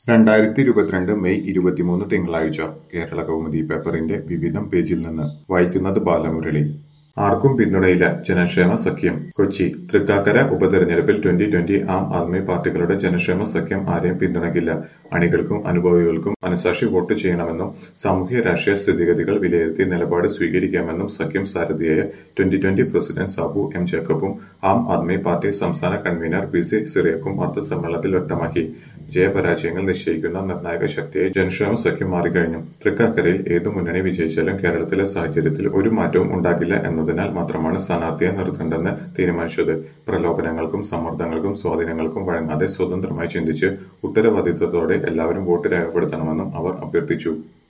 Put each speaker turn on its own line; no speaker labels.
രണ്ടായിരത്തി ഇരുപത്തിരണ്ട് മെയ് ഇരുപത്തിമൂന്ന് തിങ്കളാഴ്ച കേരള കൗമുദി പേപ്പറിന്റെ വിവിധം പേജിൽ നിന്ന് വായിക്കുന്നത് ബാലമുരളി ആർക്കും പിന്തുണയില്ല ജനക്ഷേമ സഖ്യം കൊച്ചി തൃക്കാക്കര ഉപതെരഞ്ഞെടുപ്പിൽ ട്വന്റി ട്വന്റി ആം ആദ്മി പാർട്ടികളുടെ ജനക്ഷേമ സഖ്യം ആരെയും പിന്തുണയ്ക്കില്ല അണികൾക്കും അനുഭവികൾക്കും മനസാക്ഷി വോട്ട് ചെയ്യണമെന്നും സാമൂഹ്യ രാഷ്ട്രീയ സ്ഥിതിഗതികൾ വിലയിരുത്തി നിലപാട് സ്വീകരിക്കാമെന്നും സഖ്യം സാരഥിയായ twenty twenty president Sabu M ജേക്കബും ആം ആദ്മി പാർട്ടി സംസ്ഥാന കൺവീനർ പി സി സിറിയക്കും വാർത്താസമ്മേളനത്തിൽ വ്യക്തമാക്കി ജയപരാജയങ്ങൾ നിശ്ചയിക്കുന്ന നിർണായക ശക്തിയായി ജനക്ഷേമ സഖ്യം മാറിക്കഴിഞ്ഞു തൃക്കാക്കരയിൽ ഏതു മുന്നണി വിജയിച്ചാലും കേരളത്തിലെ സാഹചര്യത്തിൽ ഒരു മാറ്റവും ഉണ്ടാകില്ല എന്നതിനാൽ മാത്രമാണ് സ്ഥാനാർത്ഥിയെ നിർത്തണ്ടെന്ന് തീരുമാനിച്ചത് പ്രലോഭനങ്ങൾക്കും സമ്മർദ്ദങ്ങൾക്കും സ്വാധീനങ്ങൾക്കും വഴങ്ങാതെ സ്വതന്ത്രമായി ചിന്തിച്ച് ഉത്തരവാദിത്തത്തോടെ എല്ലാവരും വോട്ട് രേഖപ്പെടുത്തണമെന്നും അവർ അഭ്യർത്ഥിച്ചു